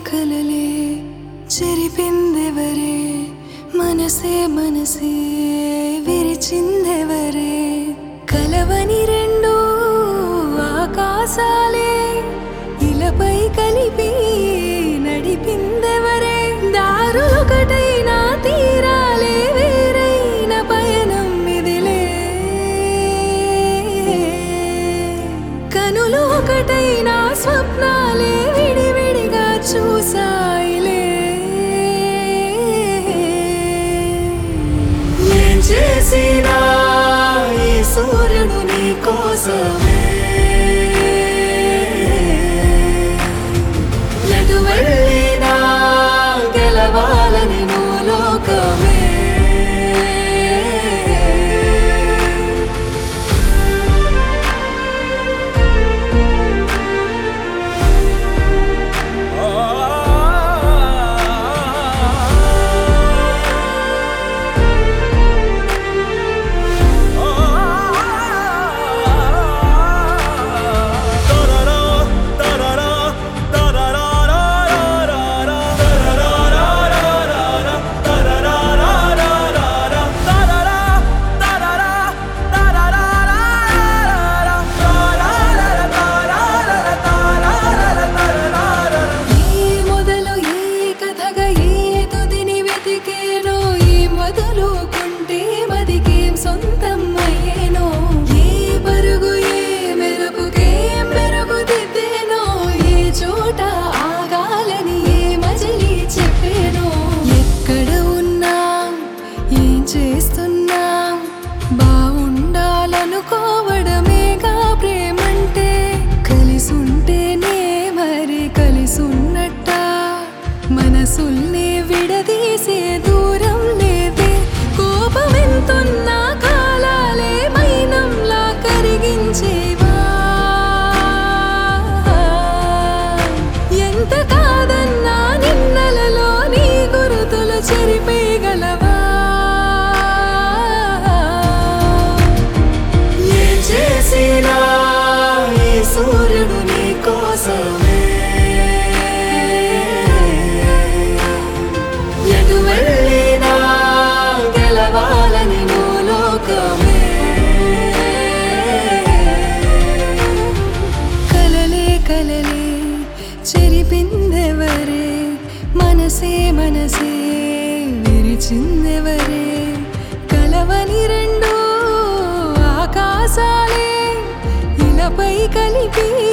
కలలే చెరిపిందెవరే మనసే మనసే విరిచిందెవరే కలవని రెండు ఆకాశాలే ఇలపై కలిపి నడిపిందెవరే దారులొకటైనా తీరాలే వేరైన పయనం ఇదిలే కనులు ఒకటైనా స్వప్నాలే విడివిడిగా చూసాయిలే ఏం చేసినా ఈ సూర్యుడు నీ కోసమే ఎటు వెళ్ళినా గెలవాలని నువ్వు లోకమే ఏ మొదలు ఏ కథగా ఏ తుదిని వెతికేనో ఏ మొదలుకుంటే మదికేం సొంతం అయ్యేనో ఏ పరుగు ఏ మెరుపుకే మెరుగు దిద్దేనో ఏ చోట ఆగాలని ఏ మజిలీ చెప్పేనో ఎక్కడ ఉన్నా ఏం చేస్తున్నా బాగుండాలనుకోవడమేగా ప్రేమంటే కలిసుంటేనే మరి కలిసున్నట్ట మనసుల్ని విడదీసే దూరం లేదే కోపమెంతున్నా కాలాలే మైనంలా కరిగించేవా ఎంత కాదన్నా నిన్నలలో నీ గురుతులు చెరిపేయగలవా ఏ చేసినా ఈ సూర్యుడు నీ కోసమే ఎటు వెళ్ళినా గెలవాలని నువ్వు లోకమే కలలే కలలే చెరిపిందెవరే మనసే మనసే విరిచిందెవరే కలవని రెండు ఆకాశాలే ఇలపై కలిపి